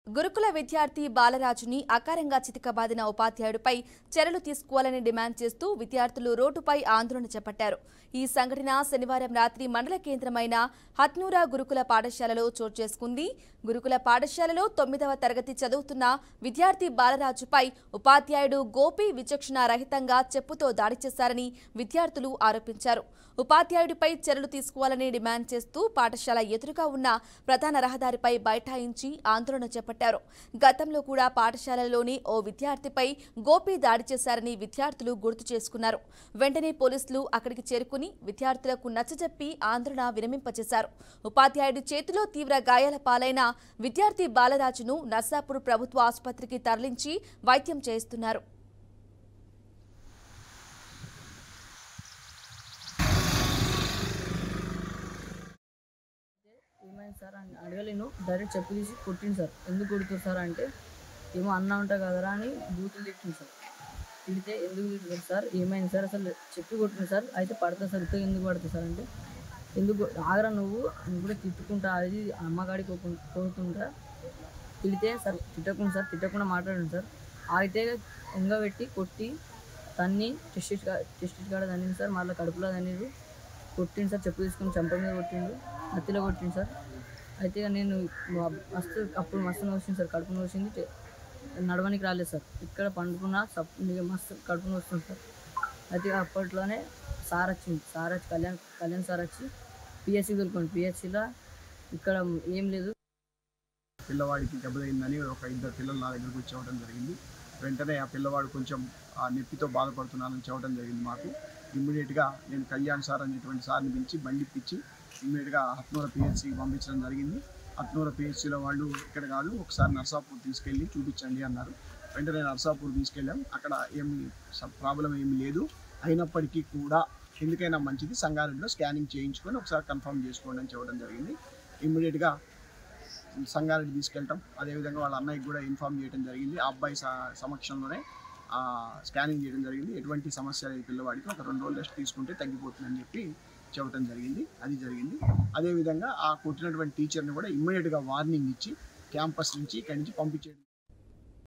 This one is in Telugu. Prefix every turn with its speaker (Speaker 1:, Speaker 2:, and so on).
Speaker 1: గురుకుల విద్యార్థి బాలరాజుని అకారంగా చితకబాదిన ఉపాధ్యాయుడిపై చర్యలు తీసుకోవాలని డిమాండ్ చేస్తూ విద్యార్థులు రోడ్డుపై ఆందోళన చేపట్టారు ఈ సంఘటన శనివారం రాత్రి మండల కేంద్రమైన హత్నూరా గురుకుల పాఠశాలలో చోటు చేసుకుంది గురుకుల పాఠశాలలో తొమ్మిదవ తరగతి చదువుతున్న విద్యార్థి బాలరాజుపై ఉపాధ్యాయుడు గోపి విచక్షణ రహితంగా చెప్పుతో దాడి చేశారని విద్యార్థులు ఆరోపించారు ఉపాధ్యాయుడిపై చర్యలు తీసుకోవాలని డిమాండ్ చేస్తూ పాఠశాల ఎదురుగా ఉన్న ప్రధాన రహదారిపై బైఠాయించి ఆందోళన చేపట్టారు గతంలో కూడా పాఠశాలలోని ఓ విద్యార్థిపై గోపి దాడి చేశారని విద్యార్థులు గుర్తు చేసుకున్నారు వెంటనే పోలీసులు అక్కడికి చేరుకుని విద్యార్థులకు నచ్చజెప్పి ఆందోళన విరమింపచేశారు ఉపాధ్యాయుడి చేతిలో తీవ్ర గాయాల పాలైన విద్యార్థి బాలరాజును నర్సాపూర్ ప్రభుత్వ ఆసుపత్రికి తరలించి వైద్యం చేయిస్తున్నారు
Speaker 2: ఏమైంది సార్ అని అడగలేను డైరెక్ట్ చెప్పు తీసి కొట్టింది సార్ ఎందుకు కొడుతుంది సార్ అంటే ఏమో అన్న ఉంటా కదరా అని బూతులు తిట్టింది సార్ తిడితే ఎందుకు తిడుతుంది సార్ ఏమైంది సార్ అసలు చెప్పి కొట్టింది సార్ అయితే పడతా సార్ ఇతను ఎందుకు పడుతుంది సార్ అంటే ఎందుకు ఆగరా నువ్వు నువ్వు కూడా తిట్టుకుంటా అది అమ్మగాడికి కొడుతుంటా తిడితే సార్ తిట్టకుండా సార్ తిట్టకుండా మాట్లాడండి సార్ ఆగితే ఉంగబెట్టి కొట్టి తన్ని టెస్ట్ టెస్ట్ కాడ తన్నింది సార్ మళ్ళీ కడుపులో తన్నిరు కొట్టిండు సార్ చెప్పు తీసుకుని చెంప మీద కొట్టిండు నత్తిలో కొట్టిండు సార్ అయితే ఇక నేను మ- మస్తు అప్పుడు మస్తు నోసింది సార్ కడుపు నోసింది చె- నడవనికి రాలేదు సార్ ఇక్కడ పండుకున్నా సప్ ఇక మస్తు కడుపు నొస్తుంది సార్ అయితే ఇక అప్పట్లోనే సార్ వచ్చింది సార్ వచ్చి కళ్యాణ్ కళ్యాణ్ సార్ వచ్చి పిఎస్సి దొరుకుంది పిఎస్సిలో ఇక్కడ ఏం లేదు
Speaker 3: పిల్లవాడికి దెబ్బతైందని ఒక ఇద్దరు పిల్లలు నా దగ్గరకు వచ్చి చెప్పడం జరిగింది వెంటనే ఆ పిల్లవాడు కొంచెం ఆ నొప్పితో బాధపడుతున్నానని చెప్పడం జరిగింది మాకు ఇమ్మీడియట్గా నేను కళ్యాణ్ సార్ అనేటువంటి సార్ని పిలిచి బండి ఇప్పించి ఇమ్మీడియట్గా హత్నూర పిహెచ్సికి పంపించడం జరిగింది హత్నూర పిహెచ్సిలో వాళ్ళు ఇక్కడ కాదు ఒకసారి నర్సాపూర్ తీసుకెళ్ళి చూపించండి అన్నారు వెంటనే నర్సాపూర్ తీసుకెళ్ళాం అక్కడ ఏమి ప్రాబ్లం ఏమీ లేదు అయినప్పటికీ కూడా ఎందుకైనా మంచిది సంగారెడ్డిలో స్కానింగ్ చేయించుకొని ఒకసారి కన్ఫర్మ్ చేసుకోండి అని చెప్పడం జరిగింది ఇమ్మీడియట్గా సంగారెడ్డి తీసుకెళ్ళటం అదేవిధంగా వాళ్ళ అన్నయ్యకి కూడా ఇన్ఫామ్ చేయడం జరిగింది ఆ అబ్బాయి స- సమక్షంలోనే ఆ, స్కానింగ్ చేయడం జరిగింది ఎటువంటి సమస్య లేదు పిల్లవాడికి ఒక రెండు రోజులు రెస్ట్ తీసుకుంటే తగ్గిపోతుందని చెప్పి చెప్పడం జరిగింది అది జరిగింది అదేవిధంగా ఆ కొట్టినటువంటి టీచర్ని కూడా ఇమ్మీడియట్గా వార్నింగ్ ఇచ్చి క్యాంపస్ నుంచి ఇక్కడి నుంచి పంపించేయడం